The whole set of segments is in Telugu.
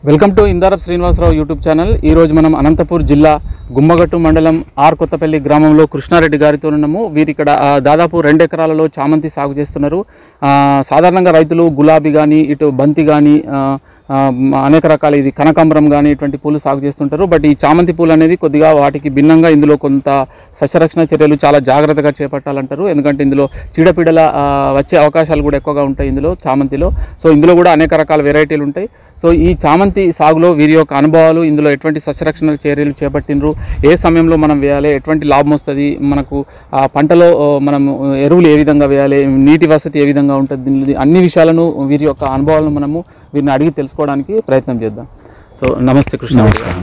వెల్కమ్ టు ఇందారప్ శ్రీనివాసరావు యూట్యూబ్ ఛానల్ ఈ రోజు మనం అనంతపూర్ జిల్లా గుమ్మగట్టు మండలం ఆర్ కొత్తపల్లి గ్రామంలో కృష్ణారెడ్డి గారితో ఉన్నాము వీరు ఇక్కడ ఆ, దాదాపు రెండు ఎకరాలలో చామంతి సాగు చేస్తున్నారు ఆ, సాధారణంగా రైతులు గులాబీ కానీ ఇటు బంతి కానీ అనేక రకాల ఇది కనకాంబరం కానీ ఇటువంటి పూలు సాగు చేస్తుంటారు బట్ ఈ చామంతి పూలు అనేది కొద్దిగా వాటికి భిన్నంగా ఇందులో కొంత సస్యరక్షణ చర్యలు చాలా జాగ్రత్తగా చేపట్టాలంటారు ఎందుకంటే ఇందులో చీడపీడల ఆ, వచ్చే అవకాశాలు కూడా ఎక్కువగా ఉంటాయి ఇందులో చామంతిలో సో ఇందులో కూడా అనేక రకాల వెరైటీలు ఉంటాయి సో ఈ చామంతి సాగులో వీరి యొక్క అనుభవాలు ఇందులో ఎటువంటి సస్యరక్షణ చర్యలు చేపట్టినరు ఏ సమయంలో మనం వేయాలి ఎటువంటి లాభం వస్తుంది మనకు ఆ పంటలో ఆ, మనం ఎరువులు ఏ విధంగా వేయాలి నీటి వసతి ఏ విధంగా ఉంటుంది దీనిలో అన్ని విషయాలను వీరి యొక్క అనుభవాలను మనము వీరిని అడిగి తెలుసుకోవడానికి ప్రయత్నం చేద్దాం సో నమస్తే కృష్ణ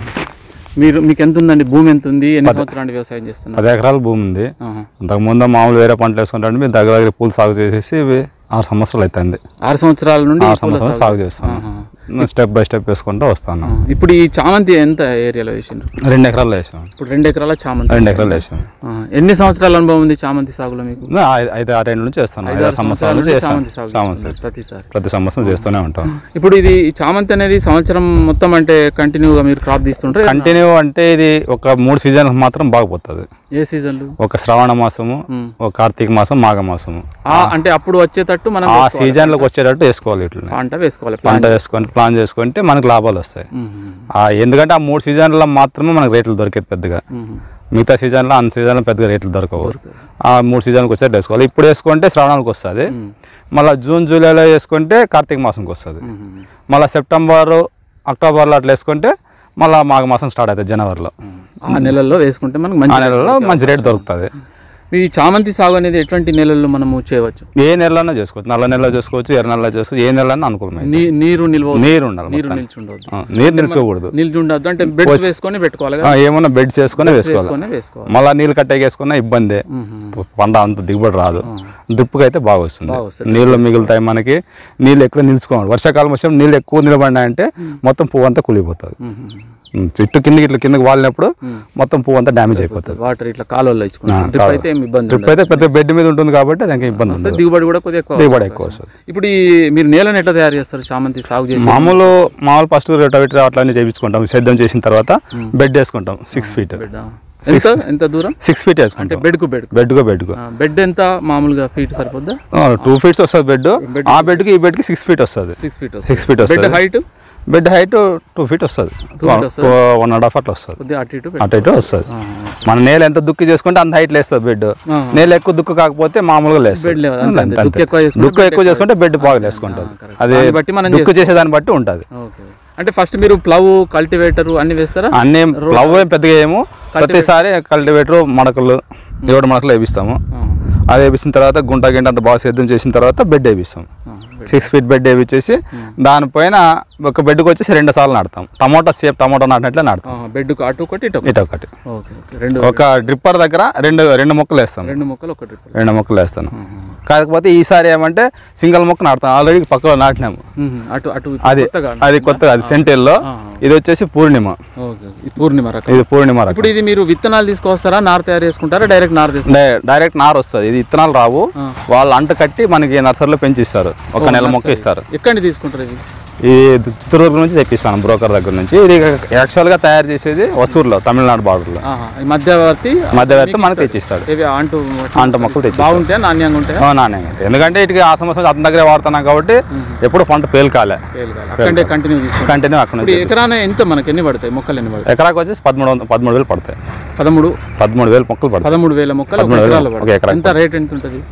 మీరు మీకు ఎంత ఉందండి భూమి ఎంత ఉంది ఎన్ని సంవత్సరాలు వ్యవసాయం చేస్తున్నారు పది ఎకరాల భూమి ఉంది ఆహా. అంతకు ముందు మామూలు వేరే పంటలు వేసుకుంటాం మేము దగ్గర దగ్గర పూలు సాగు చేసేసి ఇవి ఆరు సంవత్సరాలు అవుతుంది ఆరు సంవత్సరాల నుండి ఆరు ఈ పూల సంవత్సరాలు సాగు చేస్తాను స్టెప్ బై స్టెప్ వేసుకుంటూ వస్తాను ఆ, ఇప్పుడు ఈ చామంతి ఎంత ఏరియాలో వేసిండ్రు రెండు ఎకరాలు వేసాం ఇప్పుడు రెండు ఎకరాల చామంతి రెండు ఎకరాలు వేసాం ఆ, ఎన్ని సంవత్సరాల అనుభవం ఉంది చామంతి సాగులో మీకు ఇంకా ఐ- ఐదు ఆరేళ్ళ నుంచి చేస్తాను ఐదు ఆరు సంవత్సరాల నుంచి చేస్తాను చామంతి సాగు చామంతి చేస్తున్నారు ప్రతిసారి ప్రతి సంవత్సరం చేస్తూనే ఉంటాం ఇప్పుడు ఇది ఈ చామంతి అనేది సంవత్సరం మొత్తం అంటే కంటిన్యూగా మీరు క్రాప్ తీస్తుంటారు కంటిన్యూ అంటే ఇది ఒక మూడు సీజన్లకు మాత్రం బాగుపోతుంది ఏ సీజన్లు ఒక శ్రావణ మాసము మ్మ్. ఒక కార్తీక మాసం మాఘ మాసము ఆ అంటే అప్పుడు వచ్చేటట్టు మనం ఆ సీజన్లకు వచ్చేటట్టు వేసుకోవాలి ఇట్లా పంట వేసుకోవాలి పంట వేసుకొని ప్లాన్ చేసుకుంటే మనకు లాభాలు వస్తాయి మ్మ్. ఆ ఎందుకంటే ఆ మూడు సీజన్లలో మాత్రమే మనకు రేట్లు దొరికేది పెద్దగా మ్మ్. మిగతా సీజన్లో అన్ని సీజన్లో పెద్దగా రేట్లు దొరకవు ఆ మూడు సీజన్కి వచ్చేది వేసుకోవాలి ఇప్పుడు వేసుకుంటే శ్రావణానికి వస్తుంది మళ్ళీ జూన్ జూలైలో వేసుకుంటే కార్తీక మాసంకి వస్తుంది మ్మ్. మళ్ళీ సెప్టెంబర్ అక్టోబర్లో అట్లా వేసుకుంటే మళ్ళీ మాఘ మాసం స్టార్ట్ అవుతుంది జనవరిలో ఆ నెలల్లో వేసుకుంటే మనకు ఆ మంచి నెలలో మంచి రేట్ దొరుకుతుంది ఈ చామంతి సాగు అనేది ఎటువంటి నెలల్లో మనము చేయవచ్చు ఏ నెలలోనే చేసుకోవచ్చు నల్ల నెలలో చేసుకోవచ్చు ఎర్ర నెలలో చేసుకోవచ్చు ఏ నెలలోనే అనుకూలమైంది నీ- నీరు నిల్వ నీరు ఉండాలి నీరు మొత్తం. నిల్చి ఉండవద్దు ఆ, నీరు నిలుచుకోకూడదు నిల్చి ఉండద్దు అంటే బెడ్స్ వేసుకొని పెట్టుకోవాలి కదా ఆ, ఏమన్నా బెడ్స్ వేసుకొని వేసుకోవాలి వేసుకొని వేసుకోవాలి మళ్ళీ నీళ్ళు కట్టేసుకున్నా ఇబ్బందే మ్మ్. పంట అంత దిగుబడి రాదు డ్రిప్కి అయితే బాగా వస్తుంది బాగా వస్తుంది. నీళ్ళు మిగులుతాయి మనకి నీళ్ళు ఎక్కువ నిలుచుకోవాలి వర్షాకాలం వచ్చినప్పుడు నీళ్ళు ఎక్కువ నిలబడినాయంటే మొత్తం పువ్వు అంతా కులిపోతుంది మ్మ్. ఉమ్, చెట్టు కిందకి ఇట్లా కిందకి వాలినప్పుడు మొత్తం పువ్వు అంతా డ్యామేజ్ అయిపోతుంది వాటర్ ఇట్లా కాలువలో ఇచ్చుకుంటాం డ్రిప్ అయితే ఏమి ఇబ్బంది డ్రిప్ అయితే పెద్ద బెడ్ మీద ఉంటుంది కాబట్టి దానికి ఇబ్బంది ఉండదు ఉంది దిగుబడి కూడా కొద్దిగా ఎక్కువ దిగుబడి ఎక్కువ వస్తుంది ఇప్పుడు ఈ మీరు నేలను ఎట్లా తయారు చేస్తారు చామంతి సాగు చేసి మామూలు మామూలు ఫస్ట్ రొటవేటర్ అట్లనే చేయించుకుంటాం సేద్యం చేసిన తర్వాత బెడ్ వేసుకుంటాం సిక్స్ ఫీట్ బెడ్ ఎంత ఎంత దూరం సిక్స్ ఫీట్ అంటే వేసుకుంటాం బెడ్ కు బెడ్ బెడ్గా బెడ్కు బెడ్ ఎంత మామూలుగా ఫీట్ సరిపోద్దా టూ ఫీట్స్ వస్తుంది బెడ్ ఆ బెడ్కి ఈ బెడ్కి సిక్స్ ఫీట్ వస్తుంది six feet six feet bed వస్తుంది height bed height two feet వస్తుంది feet వస్తది. వన్ అండ్ హాఫ్ అట్లా వస్తుంది కొద్దిగా అటు ఇటు అటు ఇటు వస్తుంది మన నేల ఎంత దుక్కి చేసుకుంటే అంత హైట్ లేస్తుంది బెడ్ ఆహా. నేల ఎక్కువ దుక్కు కాకపోతే మామూలుగా లేస్తుంది బెడ్ లేదు అంతే, అంతే. అంతే, దుక్కు ఎక్కువ చేసుకుంటే దుక్కు ఎక్కువ చేసుకుంటే బెడ్ బాగా వేసుకుంటుంది correct. అది దాన్ని బట్టి మనం దుక్కు చేసేదాన్ని బట్టి ఉంటుంది ఓకే అంటే ఫస్ట్ మీరు ప్లవ్ కల్టివేటర్ అన్ని వేస్తారా అన్నీ ప్లవ్ ఏం పెద్దగా ఏమో ప్రతిసారి కల్టివేటర్ మడకలు ఏడు మడకలు వేపిస్తాము అది వేపించిన తర్వాత గుంట గింట అంత బాగా సేద్యం చేసిన తర్వాత బెడ్ వేపిస్తాం సిక్స్ ఫీట్ బెడ్ వేపించేసి దానిపైన ఒక బెడ్కి వచ్చేసి రెండు సార్లు నాటుతాం టమాటా సేపు టమాటా నాటినట్లే నాటుతాం బెడ్ కు అటు ఒకటి ఇటు ఒకటి ఇటు ఒకటి ఓకే ఓకే రెండు ఒక డ్రిప్పర్ దగ్గర రెండు రెండు మొక్కలు వేస్తాం రెండు మొక్కలు ఒక ట్రిప్ రెండు మొక్కలు వేస్తాను కాకపోతే ఈసారి ఏమంటే సింగిల్ మొక్క నాటుతాం ఆల్రెడీ పక్కలో నాటినాము అటు అటు అది కొత్తగా అది కొత్తగా అది సెంటెల్లో ఇది వచ్చేసి పూర్ణిమ ఓకే ఇది పూర్ణిమ రకం ఇది పూర్ణిమ రకం ఇప్పుడు ఇది మీరు విత్తనాలు తీసుకొస్తారా నారు తయారు చేసుకుంటారా డైరెక్ట్ నారు తీస్తారా డై- డైరెక్ట్ నారు వస్తుంది ఇది ఇత్తనాలు రావు వాళ్ళు అంట కట్టి మనకి నర్సరీలో పెంచి ఇస్తారు ఒక నెల మొక్క ఇస్తారు ఎక్కడి నుంచి తీసుకుంటారు ఇది ఈ చిత్తూరు నుంచి తెప్పిస్తాను బ్రోకర్ దగ్గర నుంచి ఇది యాక్చువల్గా తయారు చేసేది వసూరులో తమిళనాడు బార్డర్లో ఆహా, ఈ మధ్యవర్తి మధ్యవర్తి మనకు తెచ్చిస్తాడు ఇవి అంటూ అంట మొక్కలు తెచ్చిస్తాడు బాగుంటాయా నాణ్యంగా ఉంటాయా ఆ, నాణ్యంగా ఉంటాయి. ఎందుకంటే ఇటుకి ఆ సంవత్సరం అతని దగ్గరే వాడుతున్నాం కాబట్టి ఎప్పుడు పంట పేలుకాలే అక్కడే కంటిన్యూ తీసుకుంటారు కంటిన్యూ అక్కడ నుంచి ఇప్పుడు ఎకరాన ఎంత మనకి ఎన్ని పడతాయి మొక్కలు ఎన్ని పడతాయి ఎకరాకు వచ్చేసి పదమూడు వందల పదమూడు వేలు పడతాయి పదమూడు పదమూడు వేలు మొక్కలు పడతాయి పదమూడు వేల మొక్కలు ఒక పదమూడు వేల ఎకరాలు ఒక పడతాయి ఎకరాకు ఎంత రేట్ ఎంత ఉంటుంది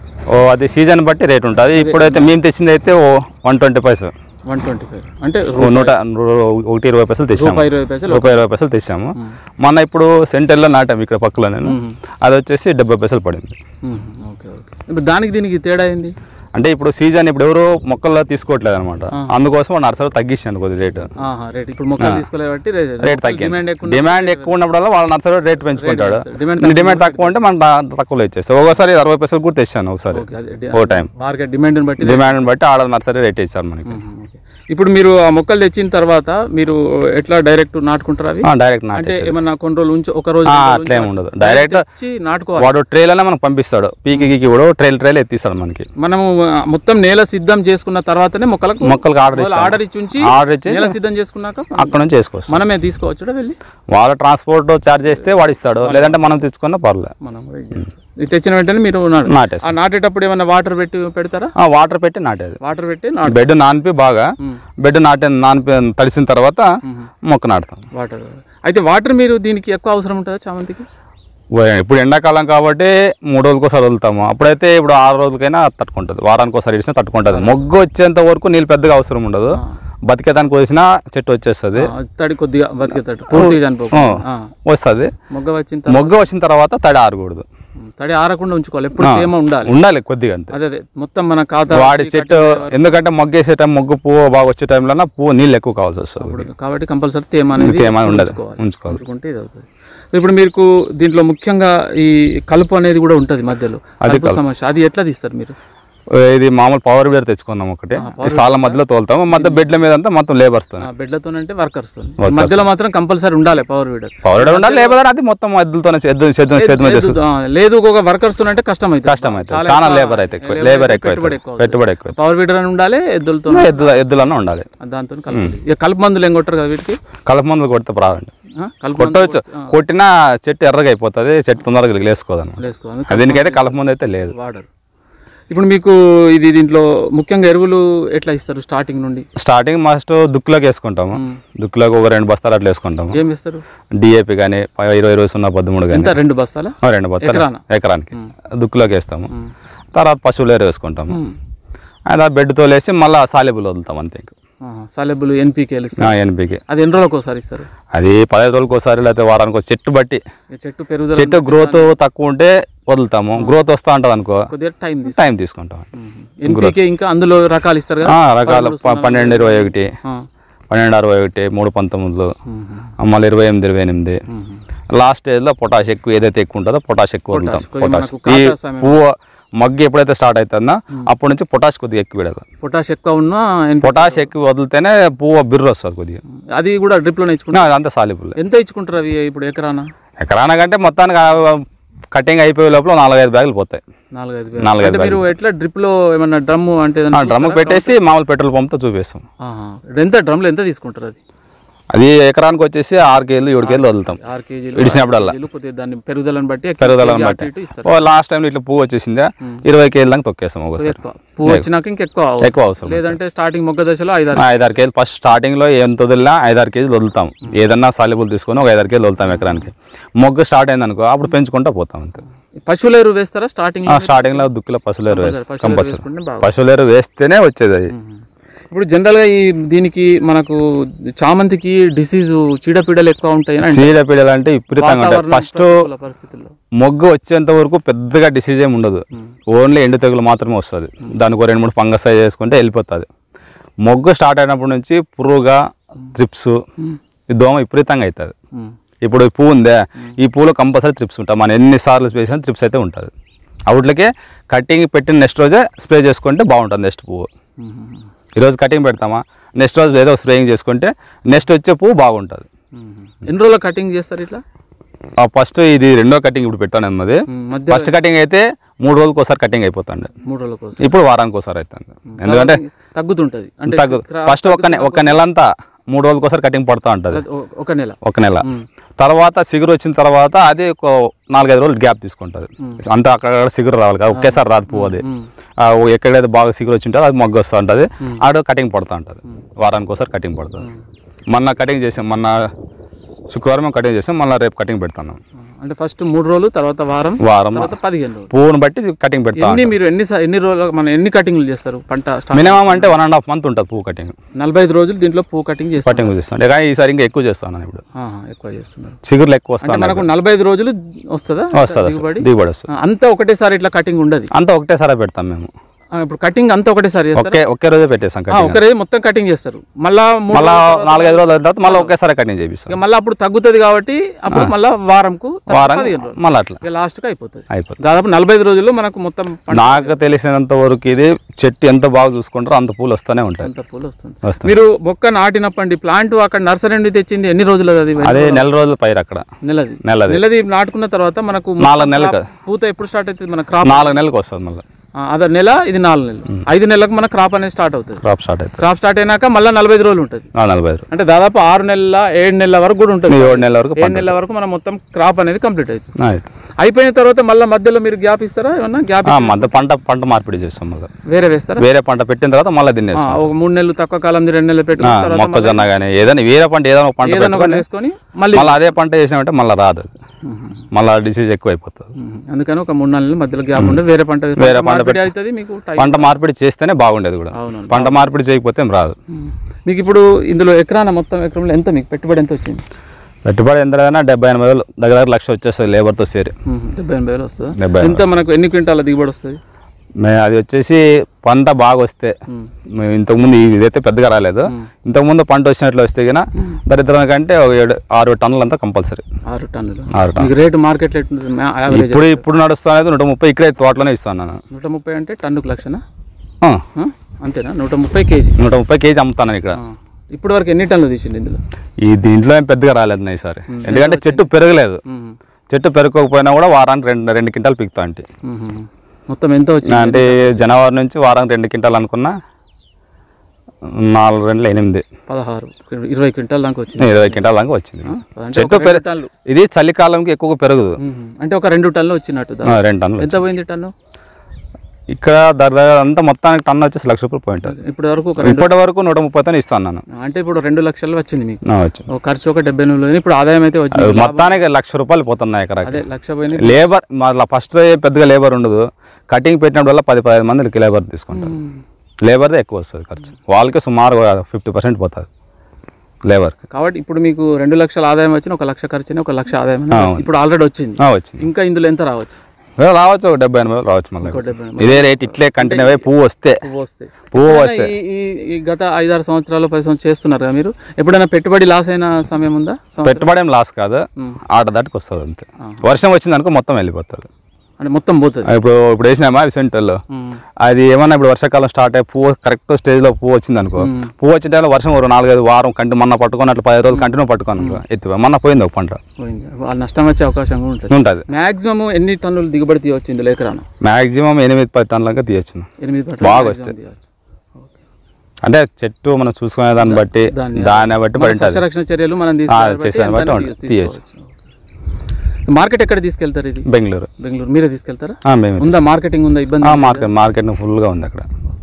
ఓ అది సీజన్ బట్టి రేట్ ఉంటుంది ఇప్పుడైతే మేము తెచ్చింది అయితే ఓ వన్ ట్వంటీ పైసలు వన్ ట్వంటీ ఫైవ్ అంటే ఓ నూట ఒకటి ఇరవై పైసలు తెచ్చాము రూపాయి ఇరవై పైసలు రూపాయి ఇరవై పైసలు తెచ్చాము మొన్న ఇప్పుడు సెంటర్లో నాటాము ఇక్కడ పక్కలో నేను అది వచ్చేసి డెబ్బై పైసలు పడింది మ్మ్. ఓకే ఓకే ఇప్పుడు దానికి దీనికి తేడా ఏంది అంటే ఇప్పుడు సీజన్ ఇప్పుడు ఎవరు మొక్కల్లో తీసుకోవట్లేదు అనమాట అందుకోసం నర్సరీ తగ్గించాను కొద్ది రేటు ఆహా రేట్ ఇప్పుడు మొక్కలు తీసుకోలేదు కాబట్టి రే- రేట్ తగ్గింది డిమాండ్ ఎక్కువ డిమాండ్ ఎక్కువ ఉన్నప్పుడల్లా వాళ్ళ నర్సరీ రేట్ పెంచుకుంటాడు డిమాండ్ డిమాండ్ తక్కువ ఉంటే మనం దా- తక్కువలో ఇచ్చేస్తాం ఒకసారి అరవై పైసలు కూడా తెచ్చాను ఒకసారి ఓకే, అదే డి- ఓ టైం మార్కెట్ డిమాండ్ బట్టి డిమాండ్ బట్టి ఆడ నర్సరీ రేట్ ఇచ్చారు మనకి మ్మ్. ఓకే. ఇప్పుడు మీరు ఆ మొక్కలు తెచ్చిన తర్వాత మీరు ఎట్లా డైరెక్ట్ నాటుకుంటారు అవి డైరెక్ట్ అంటే నాటేసి ఏమన్నా కొన్ని రోజులు ఉంచి ఒక రోజు ఆ, రెండు రోజులు అట్లేం ఉంచి ఉండదు డైరెక్ట్ తెచ్చి నాటుకోవాలి వాడు ట్రైలనే మనకు పంపిస్తాడు పీకి గీకి కూడా ట్రైల్ ట్రైల్ ఎత్తిస్తాడు మనకి మనము ఆ, మొత్తం నేల సిద్ధం చేసుకున్న తర్వాతనే మొక్కలకు మొక్కలకు ఆర్డర్ ఇస్తాం ఆర్డర్ ఇచ్చి ఉంచి ఆర్డర్ ఇచ్చి నేల సిద్ధం చేసుకున్నాక అక్కడ నుంచి వేసుకోవచ్చు మనమే తీసుకోవచ్చు వెళ్ళి వాళ్ళ ట్రాన్స్పోర్ట్ చార్జ్ చేస్తే వాడు ఇస్తాడు లేదంటే మనం తెచ్చుకున్నా పర్లేదు మనం కూడా ఇది చేసుకోవచ్చు. ఇది తెచ్చిన వెంటనే మీరు నాటు- నాటేస్తాం ఆ నాటేటప్పుడు ఏమన్నా వాటర్ పెట్టి పెడతారా ఆ, వాటర్ పెట్టి నాటేది వాటర్ పెట్టి నాటు బెడ్ నానిపి బాగా బెడ్ నాటే నానిపి తడిసిన తర్వాత మొక్క నాటుతాం వాటర్ అయితే వాటర్ మీరు దీనికి ఎక్కువ అవసరం ఉంటుందా చామంతికి ఓ- ఇప్పుడు ఎండాకాలం కాబట్టి మూడు రోజులకి ఒకసారి వదులుతాము అప్పుడైతే ఇప్పుడు ఆరు రోజులకైనా తట్టుకుంటుంది వారానికి ఒకసారి ఇడిసినా తట్టుకుంటుంది మొగ్గు వచ్చేంత వరకు నీళ్ళు పెద్దగా అవసరం ఉండదు బతికేదానికి వచ్చినా చెట్టు వచ్చేస్తుంది ఆ, తడి కొద్దిగా బతికేటట్టు పూర్తిగా చనిపోకుండా ఆ. వస్తుంది మొగ్గ వచ్చిన తర్వాత మొగ్గ వచ్చిన తర్వాత తడి ఆరకూడదు తడి ఆరకుండా ఉంచుకోవాలి ఎప్పుడు తేమ ఉండాలి ఉండాలి కొద్దిగా అంతే అదే అదే మొత్తం మన ఖాతా వాడి చెట్టు ఎందుకంటే మొగ్గేసే టైం మొగ్గు పువ్వు బాగా వచ్చే టైంలో పువ్వు నీళ్ళు ఎక్కువ కావాల్సి వస్తుంది కాబట్టి కంపల్సరీ తేమ అనేది తేమ ఉండదు ఉంచుకోవాలి ఉంచుకోవాలి ఉంచుకుంటే ఇది అవుతుంది ఇప్పుడు మీకు దీంట్లో ముఖ్యంగా ఈ కలుపు అనేది కూడా ఉంటుంది మధ్యలో కలుపు సమస్య అది ఎట్లా తీస్తారు మీరు ఇది మామూలు పవర్ వీడర్ తెచ్చుకున్నాం ఒకటి ఈ సాల మధ్యలో తోలుతాము మధ్య బెడ్ల మీద అంతా మొత్తం లేబర్స్ తో బెడ్లతో అంటే వర్కర్స్ మధ్యలో మాత్రం కంపల్సరీ ఉండాలి పవర్ వీడర్ పవర్ వీడర్ ఉండాలి లేబర్ అది మొత్తం ఎద్దులతోనే ఎద్దు సేద్యం సేద్యం చేస్తుంది లేదు ఒక వర్కర్స్ అంటే కష్టం అవుతుంది కష్టం అవుతుంది చాలా లేబర్ అయితే ఎక్కువ లేబర్ ఎక్కువ పెట్టుబడి అవుతుంది. ఎక్కువ పెట్టుబడి ఎక్కువ పవర్ వీడర్ అని ఉండాలి ఎద్దులతో ఎద్దుల ఎద్దులన్నా ఉండాలి దాంతో కలుపు ఇక కలుపు మందులు ఏం కొట్టరు కదా వీటికి కలుపు మందులు కొడితే రావండి ఆ, కలుపు మందు కొట్టవచ్చు కొట్టినా చెట్టు ఎర్రగా అయిపోతుంది చెట్టు తొందరగా లేసుకోదన్నమాట వేసుకోవాలి దీనికైతే కలుపు మందు అయితే లేదు వాడరు ఇప్పుడు మీకు ఇది దీంట్లో ముఖ్యంగా ఎరువులు ఎట్లా ఇస్తారు స్టార్టింగ్ నుండి స్టార్టింగ్ మస్ట్ దుక్కులోకి వేసుకుంటాము దుక్కులోకి ఒక రెండు బస్తాలు అట్లా వేసుకుంటాము ఏం ఇస్తారు డిఏపి కానీ ఇరవై ఇరవై సున్నా పదమూడు కానీ ఎంత రెండు బస్తాలా రెండు బస్తాలు ఎకరాన? ఎకరానికి దుక్కులోకి వేస్తాము తర్వాత పశువులు ఎరువు వేసుకుంటాము అది ఆ బెడ్ తోలేసి మళ్ళీ సాలిబుల్ వదులుతాం అంతే ఇంకా సలెబులు ఎన్పీకేలు ఇస్తారు ఎన్పికి అది ఎన్ని రోజులకు ఒకసారి ఇస్తారు అది పదహైదు రోజులకి ఒకసారి లేకపోతే వారానికి ఒక చెట్టు బట్టి ఈ చెట్టు పెరుగుదల చెట్టు గ్రోత్ తక్కువ ఉంటే వదులుతాము గ్రోత్ వస్తూ ఉంటుంది అనుకో కొద్దిగా టైం తీసుకుంటాం టైం తీసుకుంటాం ఎన్పీకే ఇంకా అందులో రకాలు ఇస్తారు కదా ఆ, రకాల ప- పన్నెండు ఇరవై ఒకటి ఆ. పన్నెండు అరవై ఒకటి మూడు పంతొమ్మిదిలో మళ్ళీ ఇరవై ఎనిమిది ఇరవై ఎనిమిది లాస్ట్ స్టేజ్లో పొటాష్ ఎక్కువ ఏదైతే ఎక్కువ ఉంటుందో పొటాష్ ఎక్కువ వదులుతాం కొద్దిగా పొటాష్ మనకు ఈ కాటా సమయం. పువ్వు మగ్గు ఎప్పుడైతే స్టార్ట్ అవుతుందో అప్పటి నుంచి పొటాష్ కొద్దిగా ఎక్కువ పెడతాం పొటాష్ ఎక్కువ ఉన్నా NPK పొటాష్ ఎక్కువ వదిలితేనే పువ్వు బిర్రు వస్తుంది కొద్దిగా అది కూడా డ్రిప్లో ఇచ్చుకుంటారు నా, అదంతా సాలిబుల్ ఎంత ఇచ్చుకుంటారు అవి ఇప్పుడు ఎకరానా ఎకరాన కంటే మొత్తానికి కటింగ్ అయిపోయే లోపల నాలుగైదు బ్యాగులు పోతాయి నాలుగైదు వేలు. నాలుగైదు అంటే మీరు ఎట్లా డ్రిప్లో ఏమన్నా డ్రమ్ము అంటే ఏదన్నా డ్రమ్ పెట్టేసి మామూలు పెట్రోల్ పంప్తో చూపిస్తాం ఆహా. ఎంత డ్రమ్లో ఎంత తీసుకుంటారు అది అది ఎకరానికి వచ్చేసి ఆరు కేజీలు ఏడు కేజీలు వదులుతాం ఆరు కేజీలు ఇడిచినప్పుడల్లా. ఆరు కేజీలు, కొద్దిగా దాన్ని పెరుగుదలను బట్టి ఎక్కువ పెరుగుదలను కేజీ బట్టి అటు ఇటు ఇస్తారు ఓ లాస్ట్ టైం ఇట్లా పువ్వు వచ్చేసిందా ఇరవై కేజీల దాకా తొక్కేస్తాం ఒకసారి ఎక్కువ పువ్వు వచ్చినాక ఇంకెక్కువ అవసరం. ఎక్కువ అవసరం లేదంటే స్టార్టింగ్ మొగ్గ దశలో ఐదు ఆరు ఐదారు కేజీలు ఫస్ట్ స్టార్టింగ్లో ఎంత వదిలినా ఐదారు కేజీలు వదులుతాం ఏదన్నా సాలిబుల్ తీసుకొని ఒక ఐదారు కేజీలు వదులుతాం ఎకరానికి మొగ్గు స్టార్ట్ అయింది అనుకో అప్పుడు పెంచుకుంటూ పోతాం అంతే పశువుల ఎరువు వేస్తారా స్టార్టింగ్ ఆ, స్టార్టింగ్లో దుక్కులో పశువులేరు వేస్తాం పశువుల ఎరువు కంపల్సరీ వేసుకుంటే బాగా పశువులేరు వేస్తేనే వచ్చేది అది ఇప్పుడు జనరల్గా ఈ దీనికి మనకు చామంతికి డిసీజ్ చీడపీడలు ఎక్కువ ఉంటాయి అని అంటారు. చీడపీడలు అంటే విపరీతంగా ఉంటాయి వాతావరణం ఫస్ట్ ప్రతికూల పరిస్థితుల్లో మొగ్గు వచ్చేంత వరకు పెద్దగా డిసీజ్ ఏమి ఉండదు ఓన్లీ ఎండు తెగులు మాత్రమే వస్తుంది దానికి ఒక రెండు మూడు ఫంగస్ చేసుకుంటే వెళ్ళిపోతుంది మొగ్గు స్టార్ట్ అయినప్పటి నుంచి పురుగుగా త్రిప్స్ ఈ దోమ విపరీతంగా అవుతుంది ఉమ్. ఇప్పుడు ఈ పువ్వు ఉందే ఈ పూలో కంపల్సరీ త్రిప్స్ ఉంటాయి మనం ఎన్నిసార్లు స్ప్రే చేసినా త్రిప్స్ అయితే ఉంటుంది అవుట్లకే కటింగ్ పెట్టిన నెక్స్ట్ రోజే స్ప్రే చేసుకుంటే బాగుంటుంది నెక్స్ట్ పువ్వు ఉమ్. ఈరోజు కటింగ్ పెడతామా నెక్స్ట్ రోజు ఏదో స్ప్రేయింగ్ చేసుకుంటే నెక్స్ట్ వచ్చే పువ్వు బాగుంటుంది ఉమ్. ఎన్ని రోజుల కటింగ్ చేస్తారు ఇట్లా ఫస్ట్ ఇది రెండో కటింగ్ ఇప్పుడు పెట్టాను అన్నది ఉమ్. మధ్య ఫస్ట్ కటింగ్ అయితే మూడు రోజులకు ఒకసారి కటింగ్ అయిపోతుండే మూడు రోజుల కోసం ఇప్పుడు వారానికి ఒకసారి అవుతుంది ఎందుకంటే తగ్గుతుంటది అంటే తగ్గు క్రా- ఫస్ట్ ఒక నె- ఒక నెల అంతా మూడు రోజులకు ఒకసారి కటింగ్ పడుతూ ఉంటుంది ఒ- ఒక నెల ఒక నెల తర్వాత సిగురు వచ్చిన తర్వాత అది ఒక నాలుగైదు రోజులు గ్యాప్ తీసుకుంటుంది అంతా అక్కడ సిగురు రావాలి కదా ఒకేసారి రాదు పువ్వు అది ఆ, ఓ ఎక్కడైతే బాగా సిగురు వచ్చి ఉంటుందో అది మొగ్గు వస్తూ ఉంటుంది ఆడ కటింగ్ పడుతూ ఉంటుంది వారానికి ఒకసారి కటింగ్ పడుతుంది మొన్న కటింగ్ చేసాం మొన్న శుక్రవారం కటింగ్ చేసాం మళ్ళీ రేపు కటింగ్ పెడతాను అంటే ఫస్ట్ మూడు రోజులు తర్వాత వారం వారం తర్వాత పదిహేను రోజులు పువ్వును బట్టి కటింగ్ పెడతా ఎన్ని మీరు ఎన్ని సా- ఎన్ని రోజులు మనం ఎన్ని కటింగ్లు చేస్తారు పంట స్టార్ట్ మినిమం అంటే వన్ అండ్ హాఫ్ మంత్ ఉంటుంది పువ్వు కటింగ్ నలభై ఐదు రోజులు దీంట్లో పువ్వు కటింగ్ చేస్తారు కటింగ్ చేస్తాను కానీ ఈసారి ఇంకా ఎక్కువ చేస్తాను ఇప్పుడు ఆహా, ఎక్కువ చేస్తున్నారు సిగురులు ఎక్కువ అంటే వస్తాను మనకు నలభై ఐదు రోజులు వస్తుందా వస్తుంది దిగుబడి దిగుబడి వస్తుంది ఆ, అంతా ఒకటేసారి ఇట్లా కటింగ్ ఉండదు అంతా ఒకటేసారి పెడతాం మేము ఆ, ఇప్పుడు కటింగ్ అంతా ఒకటేసారి చేస్తారు ఒకే ఒకే రోజే పెట్టేస్తాం ఆ, కటింగ్ ఒక రోజు మొత్తం కటింగ్ చేస్తారు మళ్ళా మూడు మళ్ళా నాలుగైదు రోజుల తర్వాత మళ్ళీ ఒకేసారి కటింగ్ చేపిస్తాం ఇక మళ్ళీ అప్పుడు తగ్గుతుంది కాబట్టి అప్పుడు మళ్ళీ వారంకు తర్వాత వారం పదిహేను రోజులు మళ్ళీ అట్లా ఇక లాస్ట్కి అయిపోతుంది అయిపోతుంది దాదాపు నలభై ఐదు రోజుల్లో మనకు మొత్తం పంట నాకు తెలిసినంత వరకు ఇది చెట్టు ఎంత బాగా చూసుకుంటారో అంత పూలు వస్తూనే ఉంటాయి అంత పూలు వస్తుంది వస్తాయి మీరు మొక్క నాటినప్పండి ప్లాంట్ అక్కడ నర్సరీ నుండి తెచ్చింది ఎన్ని రోజులు అది అదే నెల రోజులు పైరు అక్కడ నెలది నెలది నెలది నాటుకున్న తర్వాత మనకు నాలుగు నెలలు కాదు. పూత ఎప్పుడు స్టార్ట్ అవుతుంది మన క్రాప్ నాలుగు నెలలకు వస్తుంది మళ్ళీ అదే నెల ఇది నాలుగు నెలలు ఐదు నెలలకు మన క్రాప్ అనేది స్టార్ట్ అవుతుంది క్రాప్ స్టార్ట్ అవుతుంది క్రాప్ స్టార్ట్ అయినాక మళ్ళీ నలభై ఐదు రోజులు ఉంటుంది ఆ, నలభై ఐదు అంటే దాదాపు ఆరు నెలల ఏడు నెలల వరకు కూడా ఉంటుంది ఏడు నెలల వరకు ఏడు నెలల వరకు మనం మొత్తం క్రాప్ అనేది కంప్లీట్ అవుతుంది అవుతుంది అయిపోయిన తర్వాత మళ్ళీ మధ్యలో మీరు గ్యాప్ ఇస్తారా ఏమన్నా గ్యాప్ ఆ, మధ్య పంట పంట మార్పిడి చేస్తాం మళ్ళీ వేరే వేస్తారా వేరే పంట పెట్టిన తర్వాత మళ్ళీ ఆ, తినేస్తాం ఒక మూడు నెలలు తక్కువ కాలం రెండు నెలలు ఆ, పెట్టుకున్న తర్వాత మొక్కజొన్న కానీ ఏదైనా వేరే పంట ఏదైనా ఒక పంట ఏదైనా ఒకటి పెట్టుకొని వేసుకొని మళ్ళీ మళ్ళీ అదే పంట చేసినామంటే మళ్ళీ రాదు అది మళ్ళీ డిసీజ్ ఎక్కువ అయిపోతుంది ఉమ్, అందుకని ఒక మూడు నాలుగు నెలలు మధ్యలో గ్యాప్ ఉండే వేరే పంట వేరే పంట మార్పిడి అవుతుంది మీకు టైం పంట మార్పిడి చేస్తేనే బాగుండేది కూడా అవునండి. పంట మార్పిడి చేయకపోతే ఏం రాదు ఉమ్. మీకు ఇప్పుడు ఇందులో ఎకరాన మొత్తం ఎకరంలో ఎంత మీకు పెట్టుబడి ఎంత వచ్చింది పెట్టుబడి ఎంతైనా డెబ్బై ఎనభై వేలు దగ్గర దగ్గర లక్ష వచ్చేస్తుంది లేబర్తో సేరి ఉమ్, డెబ్బై ఎనభై వేలు వస్తుందా డెబ్బై ఎంత మనకు ఎన్ని క్వింటాల దిగుబడి వస్తుంది మే అది వచ్చేసి పంట బాగా వస్తే మేము ఇంతకుముందు ఈ- ఇదైతే పెద్దగా రాలేదు ఇంతకుముందు పంట వచ్చినట్లు వస్తే కన్నా దరిద్రం కంటే ఒక ఏడు ఆరు టన్నులు అంతా కంపల్సరీ ఆరు టన్నులు ఆరు మీకు రేటు మార్కెట్లో ఎట్లుంటుంది మా- యావరేజ్ ఇప్పుడు ఇప్పుడు నడుస్తున్నది నూట ముప్పై ఇక్కడే తోటలోనే ఇస్తాను నేను నూట ముప్పై అంటే టన్నుకు లక్షనా ఆ, ఆ? అంతేనా నూట ముప్పై కేజీ నూట ముప్పై కేజీ అమ్ముతాను ఇక్కడ ఆ. ఇప్పటి వరకు ఎన్ని టన్నులు తీసిండు ఇందులో ఈ దీంట్లో ఏం పెద్దగా రాలేదు నా ఈసారి ఎందుకంటే చెట్టు పెరగలేదు ఉమ్. చెట్టు పెరగకపోయినా కూడా వారానికి రెండు రెండు క్వింటాలు పిక్తా అంటే ఉమ్. మొత్తం ఎంత వచ్చింది అంటే జనవరి నుంచి వారానికి రెండు క్వింటాలు అనుకున్నా నాలుగు రెండు ఎనిమిది పదహారు ఇరవై క్వింటాల్ దాకా వచ్చింది ఇరవై క్వింటాల్ దాకా వచ్చింది అంటే చెట్టు ఒక పెర రెండు టన్నులు ఇది చలికాలంకి ఎక్కువగా పెరగదు ఉమ్. అంటే ఒక రెండు టన్నులు వచ్చినట్టు దా- ఆ, రెండు టన్నులు ఎంత పోయింది టన్ను ఇక్కడ దగ్గర దగ్గర అంతా మొత్తానికి టన్ను వచ్చేసి లక్ష రూపాయలు పాయింట్ ఇప్పటి వరకు ఒక రెండు ఇప్పటి వరకు నూట ముప్పైతో ఇస్తాను నేను అంటే ఇప్పుడు రెండు లక్షలు వచ్చింది మీకు ఆ, వచ్చింది ఒక ఖర్చు ఒక డెబ్బై ఎనిమిది వేలు. ఇప్పుడు ఆదాయం అయితే వచ్చింది అది మొత్తానికి లక్ష రూపాయలు పోతున్నాయి ఎకరాకి అదే లక్ష పోయినాయి లేబర్ మళ్ళీ ఫస్ట్ పెద్దగా లేబర్ ఉండదు కటింగ్ పెట్టినప్పుడు వల్ల పది పదిహేను మందికి లేబర్ తీసుకుంటారు లేబర్దే ఎక్కువ వస్తుంది ఖర్చు వాళ్ళకి సుమారు ఫిఫ్టీ పర్సెంట్ పోతుంది లేబర్కి కాబట్టి ఇప్పుడు మీకు రెండు లక్షల ఆదాయం వచ్చిన ఒక లక్ష ఖర్చు అయినా ఒక లక్ష ఆదాయం అనేది వచ్చింది. ఇప్పుడు ఆల్రెడీ వచ్చింది వచ్చింది ఇంకా ఇందులో ఎంత రావచ్చు ఏ, రావచ్చు ఒక డెబ్బై ఎనభై వేలు రావచ్చు మళ్ళీ ఒక డెబ్బై ఎనభై ఇదే రేట్ ఇట్లే కంటిన్యూ అయ్యి పువ్వు వస్తే పువ్వు వస్తాయి పువ్వు ఎప్పుడైనా వస్తే ఈ- ఈ ఈ గత ఐదారు సంవత్సరాలు పది సంవత్సరాలు చేస్తున్నారు కదా మీరు ఎప్పుడైనా పెట్టుబడి లాస్ అయిన సమయం ఉందా సంవత్సరం? పెట్టుబడి ఏం లాస్ కాదు ఆట దాటికి వస్తుంది అంతే వర్షం వచ్చింది అనుకో మొత్తం వెళ్ళిపోతుంది అంటే మొత్తం పోతుంది ఇప్పుడు ఇప్పుడు వేసినామా సెంటర్లో అది ఏమన్నా ఇప్పుడు వర్షాకాలం స్టార్ట్ అయ్యి పువ్వు కరెక్ట్ స్టేజ్లో పువ్వు వచ్చింది అనుకో పువ్వు వచ్చిన టైంలో వర్షం ఒక నాలుగైదు వారం కంటి మొన్న పట్టుకొని అట్లా పది రోజులు కంటిన్యూ పట్టుకొని అనుకో ఎత్తి మొన్న పోయింది ఒక పంట పోయింది వాళ్ళ నష్టం వచ్చే అవకాశం కూడా ఉంటుంది ఉంటుంది మాక్సిమం ఎన్ని టన్నులు దిగుబడి తీయవచ్చు ఇందులో ఎకరాన మాక్సిమం ఎనిమిది పది టన్నులకి తీయచ్చు ఎనిమిది పట్ల బాగా maximum వస్తాయి. తీయవచ్చు. అంటే చెట్టు మనం చూసుకునే దాన్ని బట్టి దాన్ని- దాన్ని బట్టి మన పడి ఉంటుంది సస్యరక్షణ చర్యలు మనం చేసాను బట్టి ఉంటుంది. తీయచ్చు. మార్కెట్ ఎక్కడ తీసుకెళ్తారు ఇది బెంగళూరు బెంగళూరు మీరే తీసుకెళ్తారా ఆ, మేమే ఉందా మార్కెటింగ్ ఉందా ఇబ్బంది మార్కెట్ మార్కెట్ ఫుల్గా ఉంది అక్కడ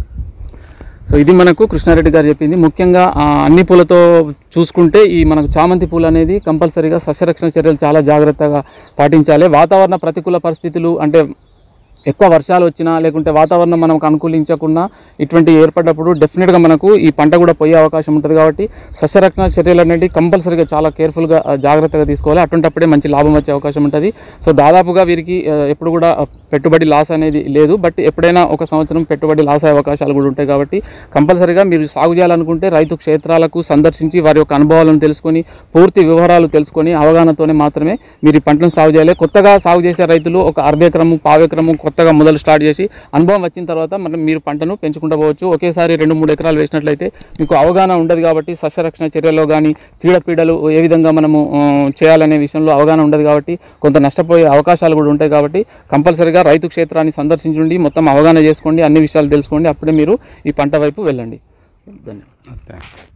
సో ఇది మనకు కృష్ణారెడ్డి గారు చెప్పింది ముఖ్యంగా ఆ, అన్ని పూలతో చూసుకుంటే ఈ మనకు చామంతి పూలు అనేది కంపల్సరీగా సస్యరక్షణ చర్యలు చాలా జాగ్రత్తగా పాటించాలి వాతావరణ ప్రతికూల పరిస్థితులు అంటే ఎక్కువ వర్షాలు వచ్చినా లేకుంటే వాతావరణం మనకు అనుకూలించకుండా ఇటువంటి ఏర్పడ్డప్పుడు డెఫినెట్గా మనకు ఈ పంట కూడా పోయే అవకాశం ఉంటుంది కాబట్టి సస్యరక్షణ చర్యలు అనేవి కంపల్సరీగా చాలా కేర్ఫుల్గా ఆ, జాగ్రత్తగా తీసుకోవాలి అటువంటప్పుడే మంచి లాభం వచ్చే అవకాశం ఉంటుంది సో దాదాపుగా వీరికి ఆ, ఎప్పుడు కూడా ఆ, పెట్టుబడి లాస్ అనేది లేదు బట్ ఎప్పుడైనా ఒక సంవత్సరం పెట్టుబడి లాస్ అయ్యే అవకాశాలు కూడా ఉంటాయి కాబట్టి కంపల్సరీగా మీరు సాగు చేయాలనుకుంటే రైతు క్షేత్రాలకు సందర్శించి వారి యొక్క అనుభవాలను తెలుసుకొని పూర్తి వివరాలు తెలుసుకొని అవగాహనతోనే మాత్రమే మీరు ఈ పంటను సాగు చేయాలి కొత్తగా సాగు చేసే రైతులు ఒక అర్ధ ఎకరము పావు ఎకరము కొత్తగా మొదలు స్టార్ట్ చేసి అనుభవం వచ్చిన తర్వాత మనం మీరు పంటను పెంచుకుంటూ పోవచ్చు ఒకేసారి రెండు మూడు ఎకరాలు వేసినట్లయితే మీకు అవగాహన ఉండదు కాబట్టి సస్యరక్షణ చర్యల్లో కానీ చీడపీడలు ఏ విధంగా మనము ఆ, చేయాలనే విషయంలో అవగాహన ఉండదు కాబట్టి కొంత నష్టపోయే అవకాశాలు కూడా ఉంటాయి కాబట్టి కంపల్సరీగా రైతు క్షేత్రాన్ని సందర్శించండి మొత్తం అవగాహన చేసుకోండి అన్ని విషయాలు తెలుసుకోండి అప్పుడే మీరు ఈ పంట వైపు వెళ్ళండి ధన్యవాదాలు అంతే